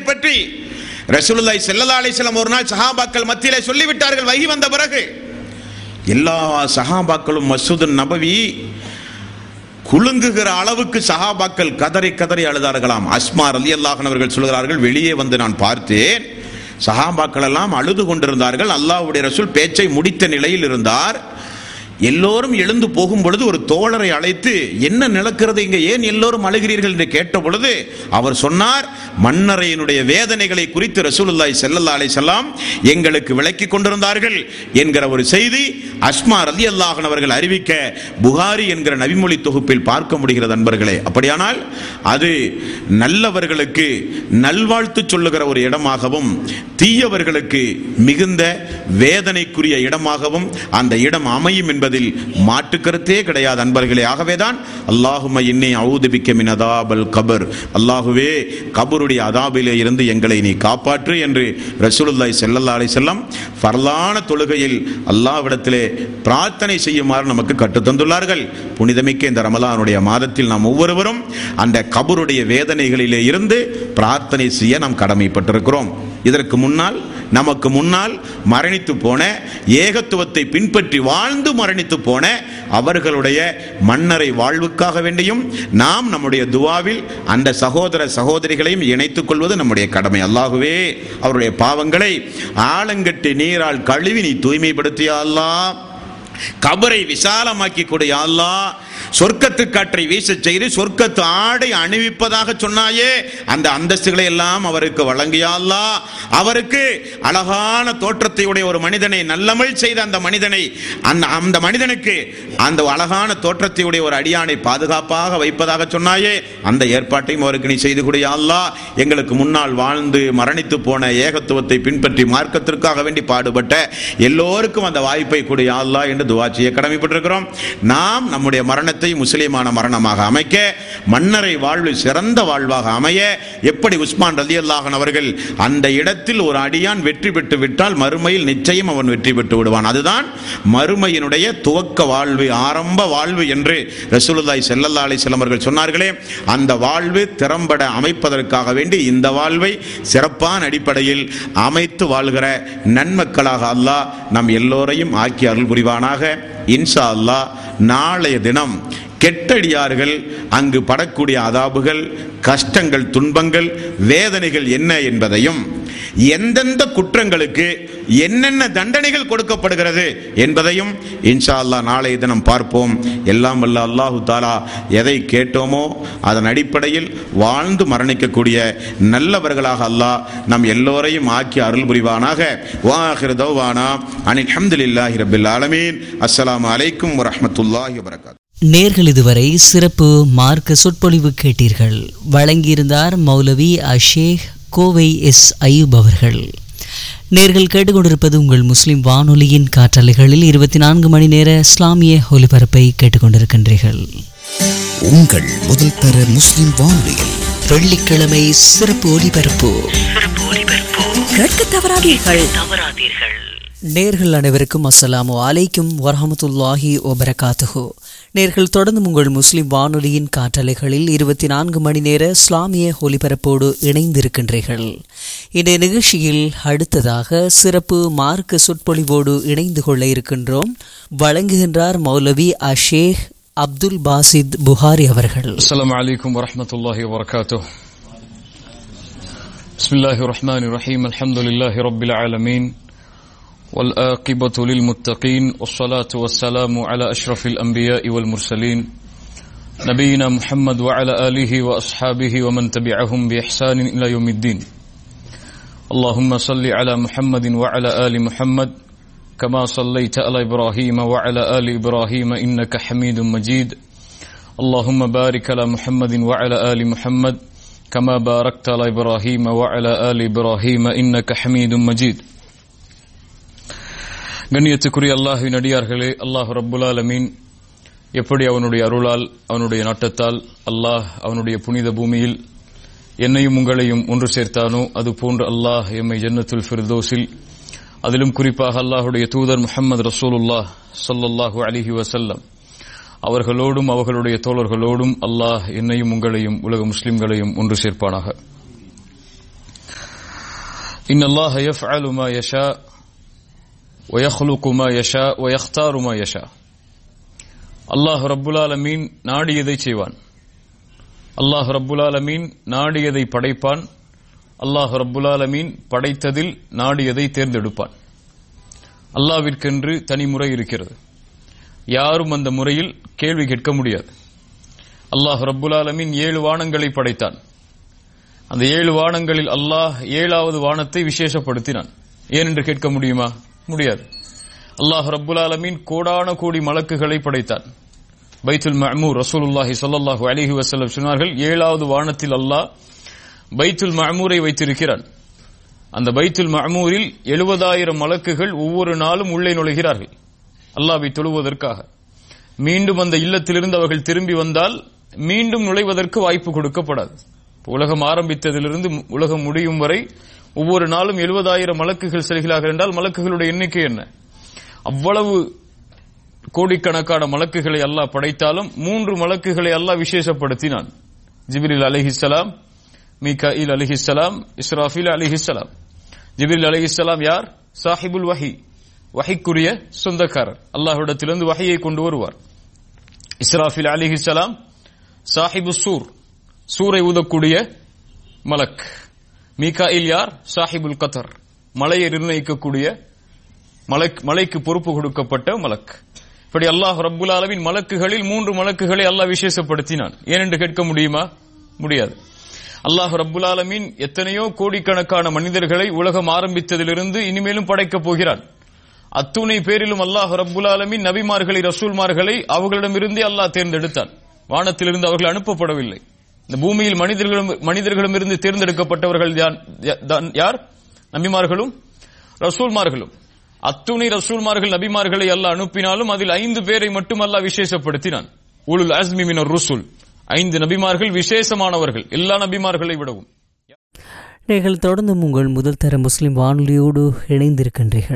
பற்றி ரசூலுல்லாஹி ஸல்லல்லாஹு அலைஹி வஸல்லம் ஒரு நாள் சஹாபாக்கள் மத்தியிலே சொல்லிவிட்டார்கள் வகி வந்த பிறகு எல்லா சஹாபாக்களும் மஸ்ஜிது நபவி குலுங்குகிற அளவுக்கு சஹாபாக்கள் கதறி கதறி அழுதார்களாம் அஸ்மா ரலியல்லாஹு அவர்கள் சொல்கிறார்கள் வெளியே வந்து நான் பார்த்தேன் சஹாபாக்கள் எல்லாம் அழுது கொண்டிருந்தார்கள் அல்லாஹ்வுடைய ரசூல் பேச்சை முடித்த நிலையில் இருந்தார் எல்லோரும் எழுந்து போகும் பொழுது ஒரு தோழரை அழைத்து என்ன நடக்கிறது இங்க ஏன் எல்லோரும் அழுகிறீர்கள் என்று கேட்ட பொழுது அவர் சொன்னார் மன்னரையினுடைய வேதனைகளை குறித்து ரசூலுல்லாஹி ஸல்லல்லாஹு அலைஹி வஸல்லம் எங்களுக்கு விளக்கி கொண்டிருந்தார்கள் என்கிற ஒரு செய்தி அஸ்மா ரலியல்லாஹு அவர்கள் அறிவிக்க புகாரி என்கிற நபிமொழி தொகுப்பில் பார்க்க முடிகிறது நண்பர்களே அப்படியானால் அது நல்லவர்களுக்கு நல்வாழ்த்து சொல்லுகிற ஒரு இடமாகவும் தீயவர்களுக்கு மிகுந்த வேதனைக்குரிய இடமாகவும் அந்த இடம் அமையும் என்பதில் மாற்று கருத்தே கிடையாது அன்பர்களே ஆகவேதான் அல்லாஹும இன்னை அவுதுபிக்க மின் அதாபல் கபர் அல்லாஹுவே கபருடைய அதாபிலே இருந்து எங்களை நீ காப்பாற்று என்று ரசூலுல்லாஹி ஸல்லல்லாஹு அலைஹி வஸல்லம் ஃபர்லான தொழுகையில் அல்லாஹ்விடத்திலே பிரார்த்தனை செய்யுமாறு நமக்கு கற்றுத் தந்துள்ளார்கள் புனிதமிக்க இந்த ரமலானுடைய மாதத்தில் நாம் ஒவ்வொருவரும் அந்த கபருடைய வேதனைகளிலே இருந்து பிரார்த்தனை செய்ய நாம் கடமைப்பட்டிருக்கிறோம் இதற்கு முன்னால் நமக்கு முன்னால் மரணித்து போன ஏகத்துவத்தை பின்பற்றி வாழ்ந்து மரணித்து போன அவர்களுடைய மன்னரை வாழ்வுக்காக வேண்டியும் நாம் நம்முடைய துவாவில் அந்த சகோதர சகோதரிகளையும் இணைத்துக் கொள்வது நம்முடைய கடமை அல்லாகவே அவருடைய பாவங்களை ஆலங்கட்டி நீரால் கழுவி நீ தூய்மைப்படுத்தியா அல்லாஹ் கபரை விசாலமாக்கி கொடு யா அல்லாஹ் சொர்க்கத்து காற்றை வீசச் செய்து சொர்க்கத்து ஆடை அணிவிப்பதாக சொன்னாயே அந்த அந்தஸ்துகளை எல்லாம் அவருக்கு வழங்கியா அல்லாஹ் அவருக்கு அழகான தோற்றத்தை உடைய ஒரு மனிதனை நல்லமிழ் செய்த அந்த மனிதனை அந்த அந்த மனிதனுக்கு அந்த அழகான தோற்றத்தை உடைய ஒரு அடியானை பாதுகாப்பாக வைப்பதாக சொன்னாயே அந்த ஏற்பாட்டையும் அவருக்கு நீ செய்து கொடு யா அல்லாஹ் எங்களுக்கு முன்னால் வாழ்ந்து மரணித்து போன ஏகத்துவத்தை பின்பற்றி மார்க்கத்திற்காக வேண்டி பாடுபட்ட எல்லோருக்கும் அந்த வாய்ப்பை கொடு யா அல்லாஹ் என்று துவா செய்ய கடமைப்பட்டிருக்கிறோம் நாம் நம்முடைய மரணத்தை முஸ்லிமான மரணமாக அமைக்க மன்னரை வாழ்வு சிறந்த வாழ்வாக அமைய எப்படி உஸ்மான் ரலி அவர்கள் அந்த இடத்தில் ஒரு அடியான் வெற்றி பெற்று விட்டால் மறுமையில் நிச்சயம் அவன் வெற்றி பெற்று விடுவான் அதுதான் மறுமையினுடைய துவக்க வாழ்வு ஆரம்ப வாழ்வு என்று ரசூலுல்லாஹி ஸல்லல்லாஹு அலைஹி வஸல்லம் அவர்கள் சொன்னார்களே அந்த வாழ்வு திறம்பட அமைப்பதற்காக வேண்டி இந்த வாழ்வை சிறப்பான அடிப்படையில் அமைத்து வாழ்கிற நன்மக்களாக அல்லாஹ் நம் எல்லோரையும் ஆக்கி அருள் புரிவானாக இன்ஷா அல்லாஹ் நாளைய தினம் கெட்டடியார்கள் அங்கு படக்கூடிய அதாபுகள் கஷ்டங்கள் துன்பங்கள் வேதனைகள் என்ன என்பதையும் எந்தெந்த குற்றங்களுக்கு என்னென்ன தண்டனைகள் கொடுக்கப்படுகிறது என்பதையும் இன்ஷா அல்லாஹ் நாளைய தினம் பார்ப்போம் எல்லாம் வல்ல அல்லாஹு தாலா எதை கேட்டோமோ அதன் அடிப்படையில் வாழ்ந்து மரணிக்கக்கூடிய நல்லவர்களாக அல்லாஹ் நம் எல்லோரையும் ஆக்கி அருள் புரிவானாக வாஹிர் தௌவானா அனில் ஹம்துலில்லாஹி ரபில் ஆலமீன் அஸ்ஸலாமு அலைக்கும் வரஹ்மத்துல்லாஹி வபரகாத் நேர்கள் இதுவரை சிறப்பு மார்க்க சொற்பொழிவு கேட்டீர்கள் வழங்கியிருந்தார் மௌலவி அஷேக் கோவை எஸ் அயூப் அவர்கள் நேர்கள் கேட்டுக்கொண்டிருப்பது உங்கள் முஸ்லிம் வானொலியின் காற்றலைகளில் இருபத்தி நான்கு மணி நேர இஸ்லாமிய ஒலிபரப்பை கேட்டுக்கொண்டிருக்கின்றீர்கள் உங்கள் முதல் தர முஸ்லிம் வானொலியில் வெள்ளிக்கிழமை சிறப்பு ஒலிபரப்பு கேட்க தவறாதீர்கள் நேர்கள் அனைவருக்கும் அஸ்ஸலாமு அலைக்கும் வரஹமத்துல்லாஹி வபரகாத்துஹு நேர்கள் தொடர்ந்து உங்கள் முஸ்லிம் வானொலியின் காற்றலைகளில் இருபத்தி நான்கு மணி நேர இஸ்லாமிய ஒலிபரப்போடு இணைந்திருக்கின்றீர்கள் இன்றைய நிகழ்ச்சியில் அடுத்ததாக சிறப்பு மார்க்க சொற்பொழிவோடு இணைந்து கொள்ள இருக்கின்றோம் வழங்குகின்றார் மௌலவி அஷேக் அப்துல் பாசித் புகாரி அவர்கள் السلام عليكم ورحمة الله وبركاته بسم الله الرحمن الرحيم الحمد لله رب العالمين والآقبة للمتقين والصلاة والسلام على أشرف الأنبياء والمرسلين نبينا محمد وعلى آله وأصحابه ومن تبعهم بإحسان إلى يوم الدين اللهم صل على محمد وعلى آل محمد كما صليت على إبراهيم وعلى آل إبراهيم إنك حميد مجيد اللهم بارك على محمد وعلى آل محمد كما باركت على إبراهيم وعلى آل إبراهيم إنك حميد مجيد கண்ணியத்துக்குரிய அல்லாஹின் அடியார்களே அல்லாஹ் ரப்புல் ஆலமீன் எப்படி அவனுடைய அருளால் அவனுடைய நாட்டத்தால் அல்லாஹ் அவனுடைய புனித பூமியில் என்னையும் உங்களையும் ஒன்று சேர்த்தானோ அது போன்று அல்லாஹ் எம்மை ஜன்னத்துல் ஃபிர்தோஸில் அதிலும் குறிப்பாக அல்லாஹுடைய தூதர் முஹம்மது ரசூலுல்லாஹ் ஸல்லல்லாஹு அலிஹி வசல்லம் அவர்களோடும் அவர்களுடைய தோழர்களோடும் அல்லாஹ் என்னையும் உங்களையும் உலக முஸ்லிம்களையும் ஒன்று சேர்ப்பானாக إن الله يفعل ما يشاء ويخلق ما يشاء ويختار ما يشاء அல்லாஹ் ரப்புல் ஆலமீன் நாடியதை செய்வான் அல்லாஹ் ரப்புல் ஆலமீன் நாடியதை படைப்பான் அல்லாஹ் ரப்புல் ஆலமீன் படைத்ததில் நாடியதை தேர்ந்தெடுப்பான் அல்லாவிற்கென்று தனி முறை இருக்கிறது யாரும் அந்த முறையில் கேள்வி கேட்க முடியாது அல்லாஹ் ரப்புல் ஆலமீன் ஏழு வானங்களை படைத்தான் அந்த ஏழு வானங்களில் அல்லாஹ் ஏழாவது வானத்தை விசேஷப்படுத்தினான் ஏன் என்று கேட்க முடியுமா முடியாது அல்லாஹ் ரப்புல் ஆலமீன் கோடான கோடி மலக்குகளை படைத்தான் பைத்துல் மஅமூர் ரசூலுல்லாஹி ஸல்லல்லாஹு அலைஹி வஸல்லம் சொன்னார்கள் ஏழாவது வானத்தில் அல்லாஹ் பைத்துல் மஅமூரை வைத்திருக்கிறான் அந்த பைத்துல் மஅமூரில் எழுபதாயிரம் மலக்குகள் ஒவ்வொரு நாளும் உள்ளே நுழைகிறார்கள் அல்லாஹ்வை தொழுவதற்காக மீண்டும் அந்த இல்லத்திலிருந்து அவர்கள் திரும்பி வந்தால் மீண்டும் நுழைவதற்கு வாய்ப்பு கொடுக்கப்படாது உலகம் ஆரம்பித்ததிலிருந்து உலகம் முடியும் வரை ஒவ்வொரு நாளும் எழுபதாயிரம் மலக்குகள் செல்கிறார்கள் என்றால் மலக்குகளுடைய எண்ணிக்கை என்ன அவ்வளவு கோடிக்கணக்கான மலக்குகளை அல்லாஹ் படைத்தாலும் மூன்று மலக்குகளை அல்லாஹ் விசேஷப்படுத்தினான் ஜிபிரில் அலிஹிஸ்லாம் மீகாயில் அலிஹிஸ்லாம் இஸ்ராஃபில் அலிஹிஸ்லாம் ஜிபிரில் அலிஹிஸ்லாம் யார் சாஹிபுல் வஹி வஹிக்குரிய சொந்தக்காரர் அல்லாஹ்விடத்திலிருந்து வஹியை கொண்டு வருவார் இஸ்ராஃபில் அலிஹிஸ்லாம் சாஹிபு சூர் சூரை ஊதக்கூடிய மலக் மீகாயில் யார் சாஹிபுல் கத்தர் மலையை நிர்ணயிக்கக்கூடிய மலக் மலைக்கு பொறுப்பு கொடுக்கப்பட்ட மலக் இப்படி அல்லாஹ் ரப்புல் ஆலமின் மலக்குகளில் மூன்று மலக்குகளை அல்லாஹ் விசேஷப்படுத்தினான் ஏனென்று கேட்க முடியுமா முடியாது அல்லாஹ் ரப்புல் ஆலமீன் எத்தனையோ கோடிக்கணக்கான மனிதர்களை உலகம் ஆரம்பித்ததிலிருந்து இனிமேலும் படைக்கப் போகிறான் அத்துணை பேரிலும் அல்லாஹ் ரப்புல் ஆலமீன் நபிமார்களை ரசூல்மார்களை அவர்களிடமிருந்தே அல்லாஹ் தேர்ந்தெடுத்தான் வானத்திலிருந்து அவர்கள் அனுப்பப்படவில்லை இந்த பூமியில் மனிதர்களும் மனிதர்களிடமிருந்து தேர்ந்தெடுக்கப்பட்டவர்கள் யார் நபிமார்களும் ரசூல்மார்களும் அத்துணை ரசூல்மார்கள் நபிமார்களை அல்ல அனுப்பினாலும் அதில் ஐந்து பேரை மட்டும் அல்ல விசேஷப்படுத்தினான் உலுல் அஸ்மி மினர் ருசுல் ஐந்து நபிமார்கள் விசேஷமானவர்கள் எல்லா நபிமார்களை விடவும் நீங்கள் தொடர்ந்து உங்கள் முதல் தர முஸ்லிம் வானொலியோடு இணைந்திருக்கின்றீர்கள்